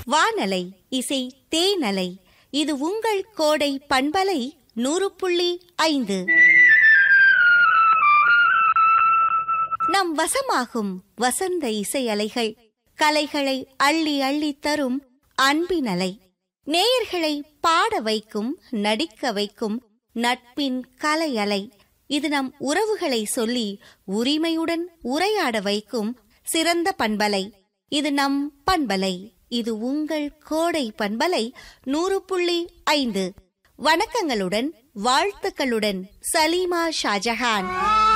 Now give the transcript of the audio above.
வானலை இசை தேனலை இது உங்கள் கோடை பண்பலை நூறு புள்ளி ஐந்து நம் வசமாகும் வசந்த இசை அலைகள் கலைகளை அள்ளி அள்ளி தரும் அன்பினலை நேயர்களை பாட வைக்கும் நடிக்க வைக்கும் நட்பின் கலை அலை இது நம் உறவுகளை சொல்லி உரிமையுடன் உரையாட வைக்கும் சிறந்த பண்பலை இது நம் பண்பலை இது உங்கள் கோடை பண்பலை நூறு புள்ளி ஐந்து வணக்கங்களுடன் வாழ்த்துக்களுடன் சலீமா ஷாஜஹான்